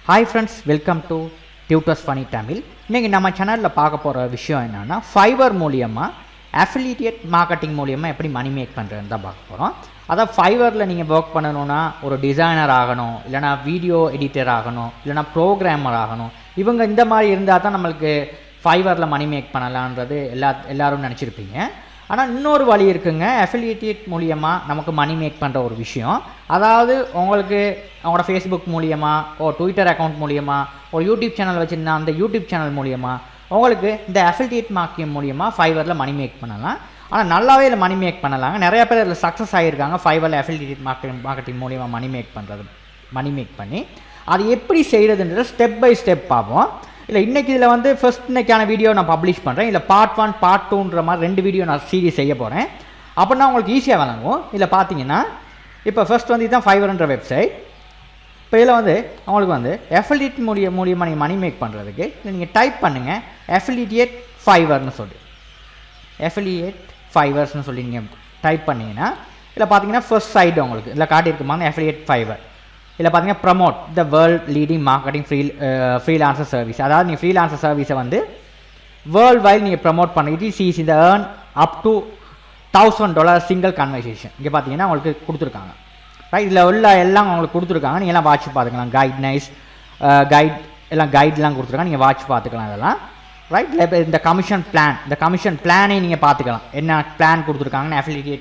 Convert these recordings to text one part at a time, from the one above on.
hi friends welcome to tutors funny Tamil இன்றைக்கி நம்ம சேனலில் பார்க்க போகிற விஷயம் என்னென்னா ஃபைபர் மூலியமாக அஃபிலியேட் மார்க்கெட்டிங் மூலியமாக எப்படி மணி மேக் பண்ணுறதுன்னு தான் பார்க்க போகிறோம் அதான் ஃபைபரில் நீங்கள் ஒர்க் பண்ணணுன்னா ஒரு டிசைனர் ஆகணும் இல்லைனா வீடியோ எடிட்டர் ஆகணும் இல்லைனா ப்ரோக்ராமர் ஆகணும் இவங்க இந்த மாதிரி இருந்தால் தான் நம்மளுக்கு ஃபைபரில் மணி மேக் பண்ணலான்றது எல்லா எல்லாரும் நினச்சிருப்பீங்க ஆனால் இன்னொரு வழி இருக்குங்க அஃபிலியேட் மூலியமாக நமக்கு மணி மேக் பண்ணுற ஒரு விஷயம் அதாவது உங்களுக்கு அவங்களோட ஃபேஸ்புக் மூலியமாக ஒரு ட்விட்டர் அக்கௌண்ட் மூலியமாக ஒரு யூடியூப் சேனல் வச்சுருந்தா அந்த யூடியூப் சேனல் மூலியமாக உங்களுக்கு இந்த அஃபிலியேட் மார்க்கியம் மூலியமாக ஃபைபரில் மணி மேக் பண்ணலாம் ஆனால் நல்லாவே இதில் மணி மேக் பண்ணலாங்க நிறைய பேர் இதில் சக்ஸஸ் ஆகியிருக்காங்க ஃபைபரில் அஃபிலியேட் மார்க்கெட்டிங் மார்க்கெட்டிங் மூலியமாக மணி மேக் பண்ணுறது மணி மேக் பண்ணி அது எப்படி செய்கிறதுன்றத ஸ்டெப் பை ஸ்டெப் பார்ப்போம் இல்லை இன்றைக்கி இதில் வந்து ஃபர்ஸ்ட் இன்னைக்கான வீடியோ நான் பப்ளிஷ் பண்ணுறேன் இல்லை பார்ட் ஒன் பார்ட் டூன்ற மாதிரி ரெண்டு வீடியோ நான் சீரிஸ் செய்ய போகிறேன் அப்படின்னா உங்களுக்கு ஈஸியாக விளங்கும் இதில் பார்த்தீங்கன்னா இப்போ ஃபர்ஸ்ட் வந்து இதுதான் ஃபைவர்ன்ற வெப்சைட் இப்போ இதில் வந்து அவங்களுக்கு வந்து எஃபிலியேட் மூலிய மூலியமாக நீங்கள் மணி மேக் பண்ணுறதுக்கு நீங்கள் டைப் பண்ணுங்கள் எஃபிலியேட் ஃபைவர்னு சொல்லி எஃபிலியேட் ஃபைவர்ஸ்னு சொல்லி நீங்கள் டைப் பண்ணிங்கன்னா இதில் பார்த்தீங்கன்னா ஃபர்ஸ்ட் சைடு உங்களுக்கு இதில் காட்டியிருக்குமாங்க எஃபிலியேட் ஃபைவர் இதில் பார்த்தீங்கன்னா promote the world leading marketing free freelancer service அதாவது நீங்கள் ஃப்ரீலான்சர் சர்வீஸை வந்து வேர்ல்டு வைட் நீங்கள் ப்ரமோட் பண்ணிட்டு சிஸ் இந்த earn up to thousand dollar single conversation இங்கே பார்த்தீங்கன்னா உங்களுக்கு கொடுத்துருக்காங்க ரைட் இதில் உள்ள எல்லாம் உங்களுக்கு கொடுத்துருக்காங்க நீங்கள் எல்லாம் வாட்ச் பார்த்துக்கலாம் கைட் நைஸ் கைட் எல்லாம் கைட்லாம் கொடுத்துருக்காங்க நீங்கள் வாட்ச் பார்த்துக்கலாம் இதெல்லாம் ரைட் இல்லை இப்போ இந்த கமிஷன் பிளான் இந்த கமிஷன் பிளானை நீங்கள் பார்த்துக்கலாம் என்ன பிளான் கொடுத்துருக்காங்கன்னு அஃபிலியேட்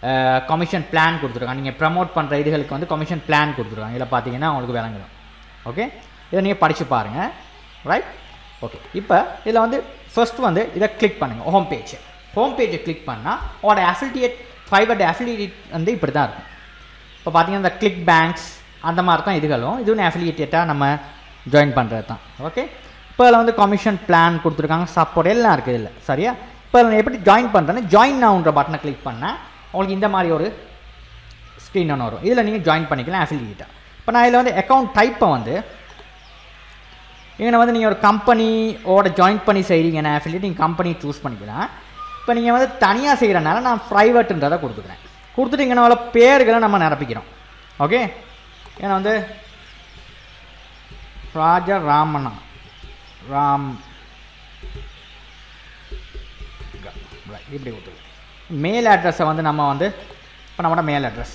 கமிஷன் பிளான் கொடுத்துருக்காங்க நீங்கள் ப்ரமோட் பண்ணுற இதுகளுக்கு வந்து கமிஷன் பிளான் கொடுத்துருக்காங்க இதில் பார்த்தீங்கன்னா உங்களுக்கு விளங்கிடும் ஓகே இதை நீங்கள் படித்து பாருங்கள் ரைட் ஓகே இப்போ இதில் வந்து ஃபர்ஸ்ட் வந்து இதை கிளிக் பண்ணுங்கள் ஹோம் பேஜ் ஹோம் பேஜை கிளிக் பண்ணால் உங்களோட அஃபிலியேட் ஃபைபர் அஃபிலியேட் வந்து இப்படி தான் இருக்கும் இப்போ பார்த்தீங்கன்னா இந்த கிளிக் பேங்க்ஸ் அந்த மாதிரி தான் இதுகளும் இதுவும் அஃபிலியேட்டடாக நம்ம ஜாயின் பண்ணுறது தான் ஓகே இப்போ இதில் வந்து கமிஷன் பிளான் கொடுத்துருக்காங்க சப்போர்ட் எல்லாம் இருக்குது இதில் சரியா இப்போ நான் எப்படி ஜாயின் பண்ணுறேன்னு ஜாயின் நவுன்ற பட்டனை கிளிக் பண்ணால் உங்களுக்கு இந்த மாதிரி ஒரு ஸ்க்ரீன் ஒன்று வரும் இதில் நீங்கள் ஜாயின் பண்ணிக்கலாம் அஃபிலியேட்டாக இப்போ நான் இதில் வந்து அக்கௌண்ட் டைப்பை வந்து இங்கே வந்து நீங்கள் ஒரு கம்பெனியோட ஜாயின் பண்ணி செய்கிறீங்கன்னா அஃபிலியேட் நீங்கள் கம்பெனி சூஸ் பண்ணிக்கலாம் இப்போ நீங்கள் வந்து தனியாக செய்கிறனால நான் ப்ரைவேட்டுன்றதை கொடுத்துக்கிறேன் கொடுத்துட்டு இங்கே நம்மள பேர்களை நம்ம நிரப்பிக்கிறோம் ஓகே ஏன்னா வந்து ராஜா ராமண்ணா ராம் இப்படி கொடுத்துருக்கோம் மெயில் அட்ரஸை வந்து நம்ம வந்து இப்போ நம்மளோட மெயில் அட்ரஸ்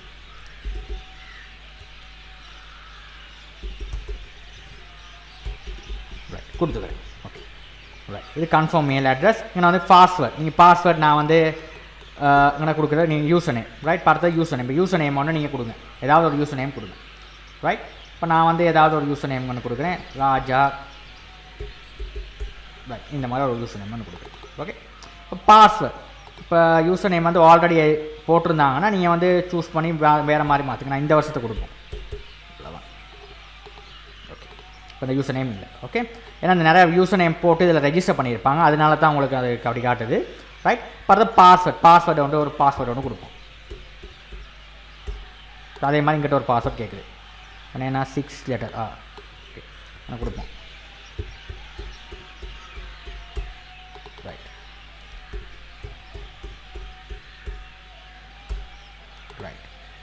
ரைட் கொடுத்துக்கிறேன் ஓகே ரைட் இது கன்ஃபார்ம் மெயில் அட்ரஸ் இங்கே வந்து பாஸ்வேர்ட் நீங்கள் பாஸ்வேர்ட் நான் வந்து இங்கே கொடுக்குறது நீங்கள் யூசர் நேம் ரைட் பார்த்தா யூசர் நேம் இப்போ யூசர் நேம் ஒன்று நீங்கள் கொடுங்க ஏதாவது ஒரு யூசர் நேம் கொடுங்க ரைட் இப்போ நான் வந்து ஏதாவது ஒரு யூசர் நேம் ஒன்று கொடுக்குறேன் ராஜா ரைட் இந்த மாதிரி ஒரு யூசர் நேம் ஒன்று கொடுக்குறேன் ஓகே இப்போ பாஸ்வேர்ட் இப்போ யூசர் நேம் வந்து ஆல்ரெடி போட்டிருந்தாங்கன்னா நீங்கள் வந்து சூஸ் பண்ணி வே வேறு மாதிரி மாற்றுங்க நான் இந்த வருஷத்தை கொடுப்போம் ஓகே இப்போ இந்த யூசர் நேம் இல்லை ஓகே ஏன்னா இந்த நிறைய யூசர் நேம் போட்டு இதில் ரெஜிஸ்டர் பண்ணியிருப்பாங்க அதனால தான் உங்களுக்கு அது அப்படி காட்டுது ரைட் பார்த்தா பாஸ்வேர்ட் பாஸ்வேர்டு வந்து ஒரு பாஸ்வேர்டு ஒன்று கொடுப்போம் அதே மாதிரி இங்கிட்ட ஒரு பாஸ்வேர்ட் கேட்குது ஏன்னா சிக்ஸ் லெட்டர் ஆ ஓகே நான் கொடுப்போம் right right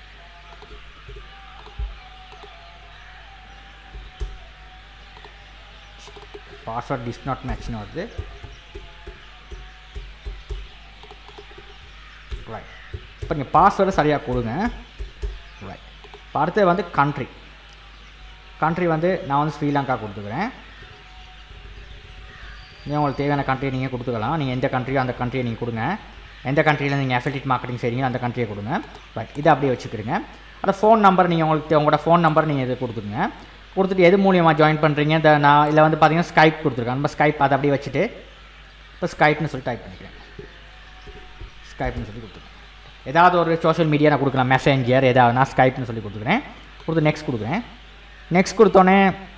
password is not மேட்ச்னு வருது ரைட் இப்போ நீங்கள் பாஸ்வேர்டு சரியாக கொடுங்க ரைட் இப்போ அடுத்தது வந்து கண்ட்ரி கண்ட்ரி வந்து நான் வந்து ஸ்ரீலங்கா கொடுத்துக்கிறேன் நீங்கள் உங்களுக்கு தேவையான கண்ட்ரியை நீங்கள் கொடுத்துக்கலாம் நீங்கள் எந்த கண்ட்ரியோ அந்த கண்ட்ரியை நீங்கள் கொடுங்க எந்த கண்ட்ரியில் நீங்கள் அஃபிலியேட் மார்க்கெட்டிங் செய்கிறீங்க அந்த கண்ட்ரியை கொடுங்க ரைட் இதை அப்படியே வச்சுக்கிறீங்க அந்த ஃபோன் நம்பர் நீங்கள் உங்களுக்கு உங்களோட ஃபோன் நம்பர் நீங்கள் இது கொடுத்துருங்க கொடுத்துட்டு எது மூலியமாக ஜாயின் பண்ணுறீங்க இந்த நான் இதில் வந்து பார்த்தீங்கன்னா ஸ்கைப் கொடுத்துருக்கேன் நம்ம ஸ்கைப் அதை அப்படியே வச்சுட்டு இப்போ ஸ்கைப்னு சொல்லி டைப் பண்ணிக்கிறேன் ஸ்கைப்னு சொல்லி கொடுத்துருக்கேன் ஏதாவது ஒரு சோஷியல் மீடியா நான் கொடுக்கலாம் மெசேஞ்சர் ஏதாவது நான் ஸ்கைப்னு சொல்லி கொடுத்துக்கிறேன் கொடுத்து நெக்ஸ்ட் கொடுக்குறேன் நெக்ஸ்ட் கொடுத்தோன்னே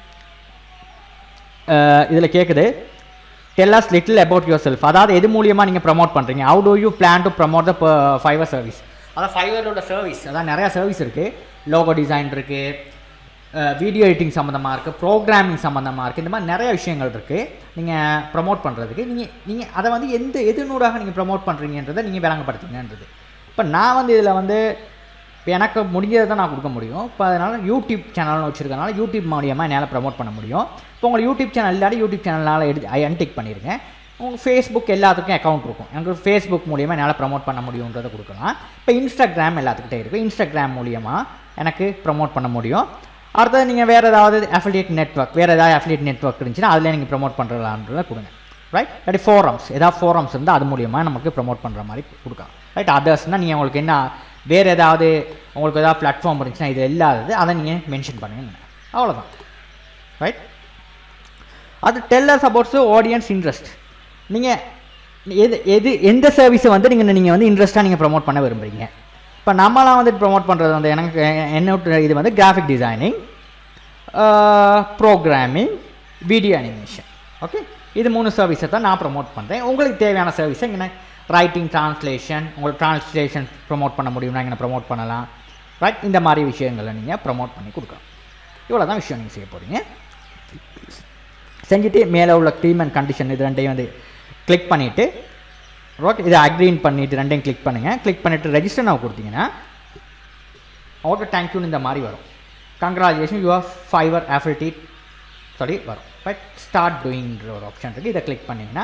இதில் கேட்குது tell us little about yourself அதாவது எது மூலியமாக நீங்கள் ப்ரமோட் பண்ணுறீங்க how do you plan to promote the Fiverr service அதாவது ஃபைவரோட சர்வீஸ் அதான் நிறையா சர்வீஸ் இருக்குது லோகோ டிசைன் இருக்குது வீடியோ எடிட்டிங் சம்மந்தமாக இருக்குது ப்ரோக்ராமிங் சம்மந்தமாக இருக்குது இந்த மாதிரி நிறைய விஷயங்கள் இருக்குது நீங்கள் ப்ரமோட் பண்ணுறதுக்கு நீங்கள் நீங்கள் அதை வந்து எந்த எது நூறாக நீங்கள் ப்ரமோட் பண்ணுறீங்கன்றதை நீங்கள் விளங்கப்படுத்துங்கன்றது இப்போ நான் வந்து இதில் வந்து இப்போ எனக்கு முடிஞ்சதை தான் நான் கொடுக்க முடியும் இப்போ அதனால் யூடியூப் சேனல்னு வச்சுருக்கனால யூடியூப் மூலியமாக என்னால் ப்ரமோட் பண்ண முடியும் இப்போ உங்களுக்கு யூடியூப் சேனல் இல்லாட்டி யூடியூப் சேனல்னால் எடுத்து அன்டிக் பண்ணிடுங்க உங்கள் ஃபேஸ்புக் எல்லாத்துக்கும் அக்கௌண்ட் இருக்கும் எனக்கு ஃபேஸ்புக் மூலியமாக என்னால் ப்ரமோட் பண்ண முடியுன்றதை கொடுக்கலாம் இப்போ இன்ஸ்டாகிராம் எல்லாத்துக்கிட்டே இருக்குது இன்ஸ்டாகிராம் மூலியமாக எனக்கு ப்ரமோட் பண்ண முடியும் அடுத்தது நீங்கள் வேறு ஏதாவது அஃபிலியேட் நெட்ஒர்க் வேறு ஏதாவது அஃபிலியேட் நெட்ஒர்க் இருந்துச்சுன்னா அதில் நீங்கள் ப்ரமோட் பண்ணுறலான்றதை கொடுங்க ரைட் இல்லாட்டி ஃபோரம்ஸ் ஏதாவது ஃபோரம்ஸ் இருந்தால் அது மூலியமாக நமக்கு ப்ரமோட் பண்ணுற மாதிரி கொடுக்கலாம் ரைட் அதர்ஸ்னால் நீங்கள் உங்களுக்கு என்ன வேறு ஏதாவது உங்களுக்கு ஏதாவது பிளாட்ஃபார்ம் இருந்துச்சுன்னா இது இல்லாதது அதை நீங்கள் மென்ஷன் பண்ணுங்க அவ்வளோதான் ரைட் அது டெல்லர்ஸ் அபவுட்ஸ் ஆடியன்ஸ் இன்ட்ரெஸ்ட் நீங்கள் எது எது எந்த சர்வீஸை வந்து நீங்கள் நீங்கள் வந்து இன்ட்ரெஸ்ட்டாக நீங்கள் ப்ரமோட் பண்ண விரும்புகிறீங்க இப்போ நம்மலாம் வந்து ப்ரமோட் பண்ணுறது வந்து எனக்கு என்ன இது வந்து graphic designing programming video animation okay இது மூணு சர்வீஸை தான் நான் ப்ரமோட் பண்ணுறேன் உங்களுக்கு தேவையான சர்வீஸை இங்கே ரைட்டிங் ட்ரான்ஸ்லேஷன் உங்களுக்கு ட்ரான்ஸ்லேஷன் ப்ரமோட் பண்ண முடியும்னா இங்கே ப்ரமோட் பண்ணலாம் ரைட் இந்த மாதிரி விஷயங்களை நீங்கள் ப்ரமோட் பண்ணி கொடுக்கலாம் இவ்வளோ தான் விஷயம் நீங்கள் செய்ய போகிறீங்க செஞ்சுட்டு மேலே உள்ள க்ரீம் அண்ட் கண்டிஷன் இது ரெண்டையும் வந்து கிளிக் பண்ணிவிட்டு ஓகே இதை அக்ரீன் பண்ணிவிட்டு ரெண்டையும் கிளிக் பண்ணுங்கள் கிளிக் பண்ணிவிட்டு ரெஜிஸ்டர் நான் கொடுத்தீங்கன்னா ஓகே தேங்க்யூன்னு இந்த மாதிரி வரும் congratulation you are Fiverr affiliated sorry வரும் பட் ஸ்டார்ட் டூயிங்கிற ஒரு ஆப்ஷன் இருக்குது இதை கிளிக் பண்ணிங்கன்னா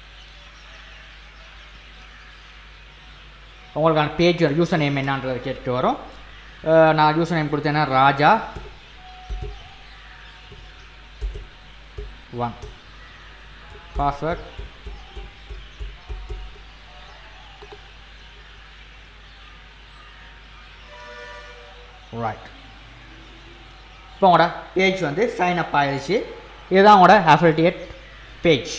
உங்களுக்கான பேஜ் யூசர் நேம் என்னன்றது கேட்டு வரும் அஹ் நான் யூசர் நேம் கொடுத்தேன்னா ராஜா ஒன் பாஸ்வேர்ட் ரைட் இப்போ உங்களோட பேஜ் வந்து சைன் அப் ஆயிடுச்சு இதுதான் உங்களோட அஃபிலியேட் பேஜ்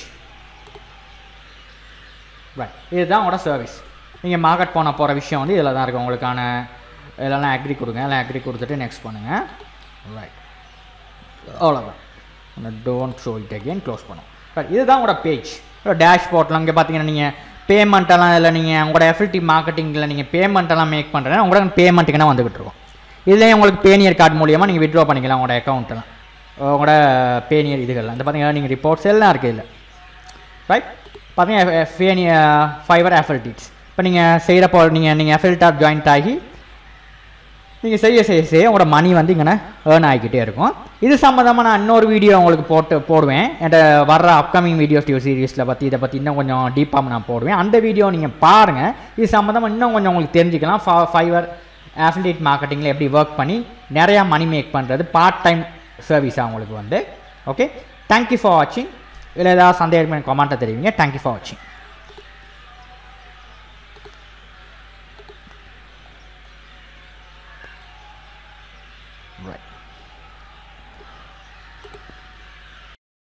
ரைட் இதுதான் உங்களோட சர்வீஸ் நீங்கள் மார்க்கெட் போன போகிற விஷயம் வந்து இதில் தான் இருக்குது உங்களுக்கான இதெல்லாம் அக்ரி கொடுங்க எல்லாம் அக்ரி கொடுத்துட்டு நெக்ஸ்ட் பண்ணுங்கள் ரைட் அவ்வளோதான் don't show it again close பண்ணும் ரைட் இதுதான் உங்களோட பேஜ் டேஷ்போர்ட்டில் இங்கே பார்த்தீங்கன்னா நீங்கள் பேமெண்ட்டெல்லாம் இதில் நீங்கள் உங்களோட எஃபிலிட்டி மார்க்கெட்டிங்கில் நீங்கள் பேமெண்ட்டெல்லாம் மேக் பண்ணுறேன்னா உங்களோட பேமெண்ட்டுக்குன்னா வந்துக்கிட்டு இருக்கும் இதுலேயே உங்களுக்கு பேனியர் கார்டு மூலியமாக நீங்கள் விட்ரா பண்ணிக்கலாம் உங்களோட அக்கௌண்ட்டெல்லாம் உங்களோட பேனியர் இதுகள்லாம் இந்த பார்த்தீங்கன்னா நீங்கள் ரிப்போர்ட்ஸ் எல்லாம் இருக்குது இதில் ரைட் பார்த்தீங்கன்னா ஃபேனி ஃபைவர் அஃபிலிட்டிஸ் இப்போ நீங்கள் செய்கிறப்போ நீங்கள் நீங்கள் அஃபில்ட்டாக ஜாயின்ட் ஆகி நீங்கள் செய்ய செய்ய செய்ய உங்களோட மணி வந்து இங்கே ஏர்ன் ஆகிக்கிட்டே இருக்கும் இது சம்மந்தமாக நான் இன்னொரு வீடியோ உங்களுக்கு போட்டு போடுவேன் என்கிட்ட வர்ற அப்கமிங் வீடியோஸ் டியூ சீரீஸில் பற்றி இதை பற்றி இன்னும் கொஞ்சம் டீப்பாக நான் போடுவேன் அந்த வீடியோ நீங்கள் பாருங்கள் இது சம்மந்தமாக இன்னும் கொஞ்சம் உங்களுக்கு தெரிஞ்சுக்கலாம் ஃபைவர் அஃபிலியேட் மார்க்கெட்டிங்கில் எப்படி ஒர்க் பண்ணி நிறையா மணி மேக் பண்ணுறது பார்ட் டைம் சர்வீஸாக உங்களுக்கு வந்து ஓகே தேங்க்யூ ஃபார் வாட்சிங் இல்லை ஏதாவது சந்தேகம் கமெண்ட்டை தெரிவிங்க தேங்க்யூ ஃபார் வாட்சிங் right